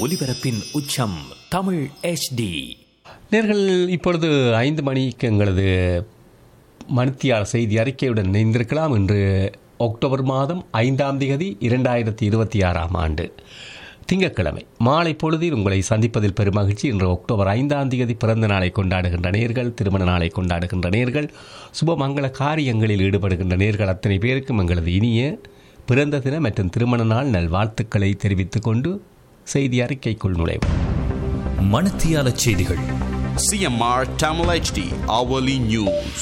ஒலிபரப்பின் உச்சம் தமிழ் HD நேர்கள் இப்பொழுது ஐந்து மணிக்கு எங்களது மணித்தியார் செய்தி அறிக்கையுடன் இணைந்திருக்கலாம் இன்று அக்டோபர் மாதம் ஐந்தாம் தேதி இரண்டாயிரத்தி இருபத்தி ஆறாம் ஆண்டு திங்கட்கிழமை மாலை பொழுதில் உங்களை சந்திப்பதில் பெருமகிழ்ச்சி இன்று அக்டோபர் ஐந்தாம் தேதி பிறந்த நாளை கொண்டாடுகின்ற நேர்கள் திருமண நாளை கொண்டாடுகின்ற நேர்கள் சுபமங்கள காரியங்களில் ஈடுபடுகின்ற நேர்கள் அத்தனை பேருக்கும் எங்களது இனிய பிறந்த தின மற்றும் திருமண நாள் நல்வாழ்த்துக்களை தெரிவித்துக் கொண்டு செய்தி அறிக்கைக்குள் நுழைவோம் மணத்தியால செய்திகள் CMR Tamil HD hourly news.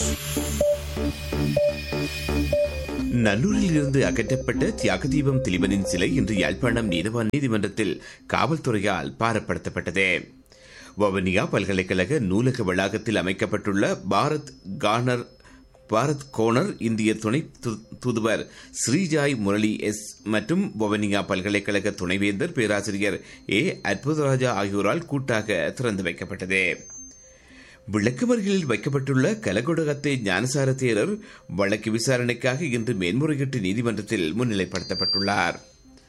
நல்லூரில் இருந்து அகற்றப்பட்ட தியாகதீபம் திலீபனின் சிலை இன்று யாழ்ப்பாணம் நீதவான் நீதிமன்றத்தில் காவல்துறையால் பாரப்படுத்தப்பட்டது வவுனியா பல்கலைக்கழக நூலக வளாகத்தில் அமைக்கப்பட்டுள்ள பாரத் கானர் பாரத் கோனர் இந்திய துணை து- தூதுவர் ஸ்ரீஜாய் முரளி எஸ் மற்றும் வவுனியா பல்கலைக்கழக துணைவேந்தர் பேராசிரியர் ஏ அற்புதராஜா ஆகியோரால் கூட்டாக திறந்து வைக்கப்பட்டது விளக்குமறிகளில் வைக்கப்பட்டுள்ள கலகொடகத்தை ஞானசார தேரர் வழக்கு விசாரணைக்காக இன்று மேன்முறையீட்டு நீதிமன்றத்தில் முன்னிலைப்படுத்தப்பட்டுள்ளார்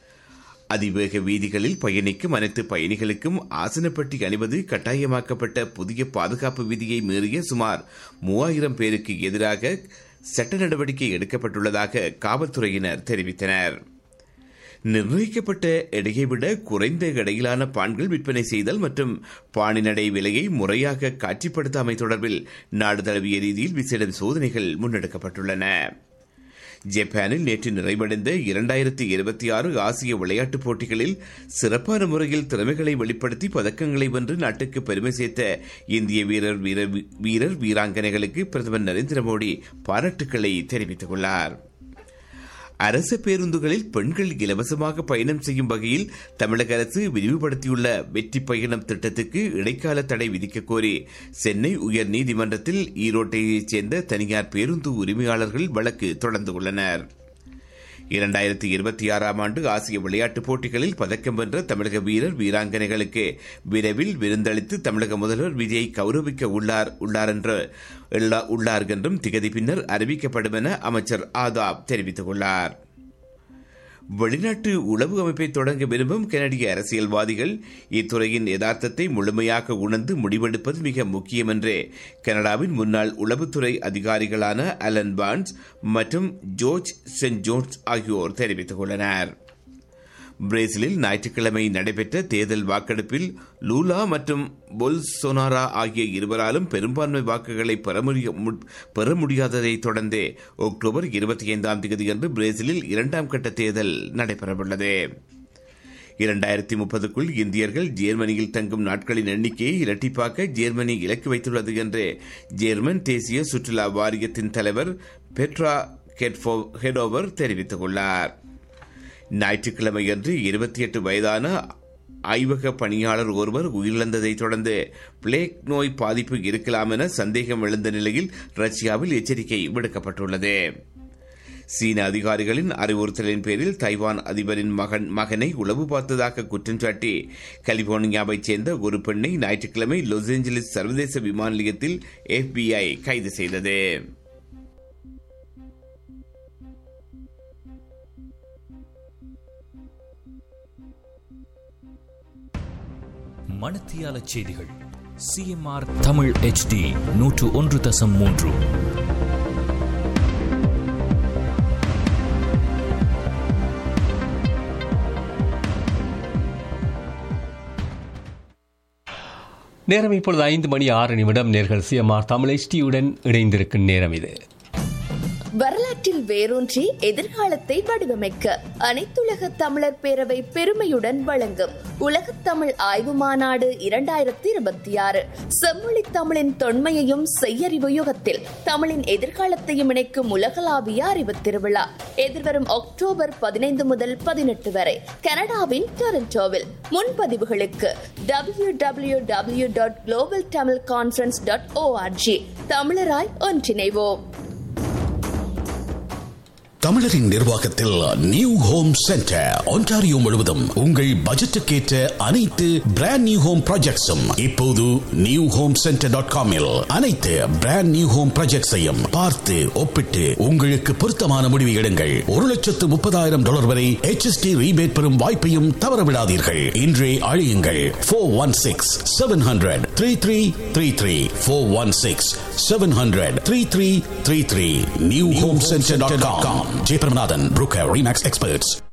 அதிவேக வீதிகளில் பயணிக்கும் அனைத்து பயணிகளுக்கும் ஆசனப்பட்டி அணிவது கட்டாயமாக்கப்பட்ட புதிய பாதுகாப்பு விதியை மீறிய சுமார் மூவாயிரம் பேருக்கு எதிராக சட்ட நடவடிக்கை எடுக்கப்பட்டுள்ளதாக காவல்துறையினர் தெரிவித்தனர் நிர்ணயிக்கப்பட்ட எடையை விட குறைந்த எடையிலான பான்கள் விற்பனை செய்தல் மற்றும் பாணிநடை விலையை முறையாக காட்சிப்படுத்தாமை தொடர்பில் நாடு தழுவிய ரீதியில் விசேட சோதனைகள் முன்னெடுக்கப்பட்டுள்ளன ஜப்பானில் நேற்று நிறைவடைந்த இரண்டாயிரத்தி இருபத்தி ஆறு ஆசிய விளையாட்டுப் போட்டிகளில் சிறப்பான முறையில் திறமைகளை வெளிப்படுத்தி பதக்கங்களை வென்று நாட்டுக்கு பெருமை சேர்த்த இந்திய வீரர் வீரர் வீரர் வீராங்கனைகளுக்கு பிரதமர் நரேந்திர மோடி பாராட்டுக்களை தெரிவித்துள்ளார் அரசு பேருந்துகளில் பெண்கள் இலவசமாக பயணம் செய்யும் வகையில் தமிழக அரசு விரிவுபடுத்தியுள்ள வெற்றி பயணம் திட்டத்துக்கு இடைக்கால தடை விதிக்க கோரி சென்னை உயர் நீதிமன்றத்தில் ஈரோட்டையைச் சேர்ந்த தனியார் பேருந்து உரிமையாளர்கள் வழக்கு தொடர்ந்துள்ளனர் இரண்டாயிரத்தி இருபத்தி ஆறாம் ஆண்டு ஆசிய விளையாட்டுப் போட்டிகளில் பதக்கம் வென்ற தமிழக வீரர் வீராங்கனைகளுக்கு விரைவில் விருந்தளித்து தமிழக முதல்வர் விஜய் கௌரவிக்க உள்ளார் உள்ளார் என்று உள்ளா- உள்ளார் என்றும் திகதி பின்னர் அறிவிக்கப்படும் என அமைச்சர் ஆதாப் தெரிவித்துள்ளார் வெளிநாட்டு உளவு அமைப்பை தொடங்க விரும்பும் கனடிய அரசியல்வாதிகள் இத்துறையின் யதார்த்தத்தை முழுமையாக உணர்ந்து முடிவெடுப்பது மிக முக்கியம் என்று கனடாவின் முன்னாள் உளவுத்துறை அதிகாரிகளான அலன் பான்ஸ் மற்றும் ஜோர்ஜ் சென்ட் ஜோன்ஸ் ஆகியோர் தெரிவித்துள்ளனர் பிரேசிலில் ஞாயிற்றுக்கிழமை நடைபெற்ற தேர்தல் வாக்கெடுப்பில் லூலா மற்றும் பொல்சொனாரா ஆகிய இருவராலும் பெரும்பான்மை வாக்குகளை பெற முடிய- மு- பெற முடியாததை தொடர்ந்து அக்டோபர் இருபத்தி ஐந்தாம் தேதியன்று பிரேசிலில் இரண்டாம் கட்ட தேர்தல் நடைபெறவுள்ளது இரண்டாயிரத்தி முப்பதுக்குள் இந்தியர்கள் ஜெர்மனியில் தங்கும் நாட்களின் எண்ணிக்கையை இரட்டிப்பாக்க ஜெர்மனி இலக்கு வைத்துள்ளது என்று ஜெர்மன் தேசிய சுற்றுலா வாரியத்தின் தலைவர் பெட்ரா கெட்ஃபோ- ஹெடோவர் தெரிவித்துள்ளார் ஞாயிற்றுக்கிழமையன்று இருபத்தி எட்டு வயதான ஆய்வக பணியாளர் ஒருவர் உயிரிழந்ததை தொடர்ந்து பிளேக் நோய் பாதிப்பு இருக்கலாம் என சந்தேகம் எழுந்த நிலையில் ரஷ்யாவில் எச்சரிக்கை விடுக்கப்பட்டுள்ளது சீன அதிகாரிகளின் அறிவுறுத்தலின் பேரில் தைவான் அதிபரின் மகன் மகனை உளவு பார்த்ததாக குற்றம் சாட்டி கலிபோர்னியாவைச் சேர்ந்த ஒரு பெண்ணை ஞாயிற்றுக்கிழமை லாஸ் ஏஞ்சலிஸ் சர்வதேச விமான நிலையத்தில் FBI கைது செய்தது மணத்தியால செய்திகள் சிஎம்ஆர் தமிழ் HD நூற்று ஒன்று தசம் மூன்று நேரம் இப்பொழுது ஐந்து மணி ஆறு நிமிடம் நேர்கள் சிஎம்ஆர் தமிழ் HT-யுடன் இணைந்திருக்கும் நேரம் இது வரலாற்றில் வேரூன்றி எதிர்காலத்தை வடிவமைக்க அனைத்துலக தமிழர் பேரவை பெருமையுடன் வழங்கும் உலகத் தமிழ் ஆய்வு மாநாடு இரண்டாயிரத்தி இருபத்தி ஆறு செம்மொழி தமிழின் தொன்மையையும் செய்யறிவு யுகத்தில் தமிழின் எதிர்காலத்தையும் இணைக்கும் உலகளாவிய அறிவு திருவிழா எதிர்வரும் அக்டோபர் பதினைந்து முதல் பதினெட்டு வரை கனடாவின் டொரண்டோவில் முன்பதிவுகளுக்கு W W W dot global Tamil conference dot O R G தமிழராய் ஒன்றிணைவோம் தமிழரின் நிர்வாகத்தில் நியூ ஹோம் சென்டர் ஒன்டாரியோ முழுவதும் உங்கள் பட்ஜெட்டுக்கேற்ற அனைத்து பிராண்ட் நியூ ஹோம் ப்ராஜெக்ட்ஸும் இப்போது நியூ ஹோம் சென்டர் டாட் காமில் அனைத்து பிராண்ட் நியூ ஹோம் ப்ராஜெக்ட்ஸையும் பார்த்து ஒப்பிட்டு உங்களுக்கு பொருத்தமான முடிவு எடுங்கள் ஒரு லட்சத்து முப்பதாயிரம் டாலர் வரை HST ரீபேட் பெறும் வாய்ப்பையும் தவறவிடாதீர்கள் இன்றே அழையுங்கள் four one six seven hundred three three three three four one six seven hundred three three three three new home centre dot com Jayapramanathan broker Remax experts